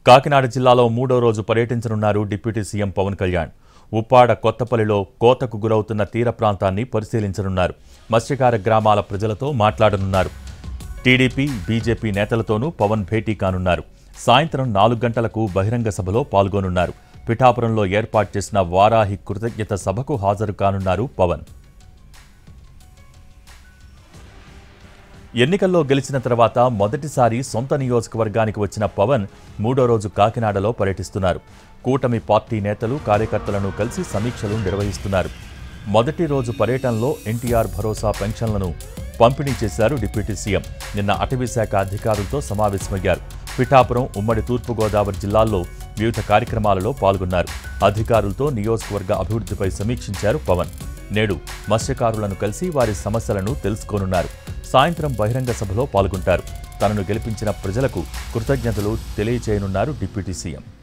కాకినాడ జిల్లాలో మూడో రోజు పర్యటించనున్నారు డిప్యూటీ సీఎం పవన్ కళ్యాణ్ ఉప్పాడ కొత్తపల్లిలో కోతకు గురవుతున్న తీర ప్రాంతాన్ని పరిశీలించనున్నారు మత్స్యకార గ్రామాల ప్రజలతో మాట్లాడనున్నారు టీడీపీ బీజేపీ నేతలతోనూ పవన్ భేటీ కానున్నారు సాయంత్రం నాలుగు గంటలకు బహిరంగ సభలో పాల్గొనున్నారు పిఠాపురంలో ఏర్పాటు చేసిన వారాహి కృతజ్ఞత సభకు హాజరు కానున్నారు పవన్ ఎన్నికల్లో గెలిచిన తర్వాత మొదటిసారి సొంత నియోజకవర్గానికి వచ్చిన పవన్ మూడో రోజు కాకినాడలో పర్యటిస్తున్నారు కూటమి పార్టీ నేతలు కార్యకర్తలను కలిసి సమీక్షలు నిర్వహిస్తున్నారు మొదటి రోజు పర్యటనలో ఎన్టీఆర్ భరోసా పెన్షన్లను పంపిణీ చేశారు డిప్యూటీ సీఎం నిన్న అటవీ శాఖ అధికారులతో సమావేశమయ్యారు పిఠాపురం ఉమ్మడి తూర్పుగోదావరి జిల్లాల్లో వివిధ కార్యక్రమాలలో పాల్గొన్నారు అధికారులతో నియోజకవర్గ అభివృద్ధిపై సమీక్షించారు పవన్ నేడు మత్స్యకారులను కలిసి వారి సమస్యలను తెలుసుకోనున్నారు సాయంత్రం బహిరంగ సభలో పాల్గొంటారు తనను గెలిపించిన ప్రజలకు కృతజ్ఞతలు తెలియచేయనున్నారు డిప్యూటీ సీఎం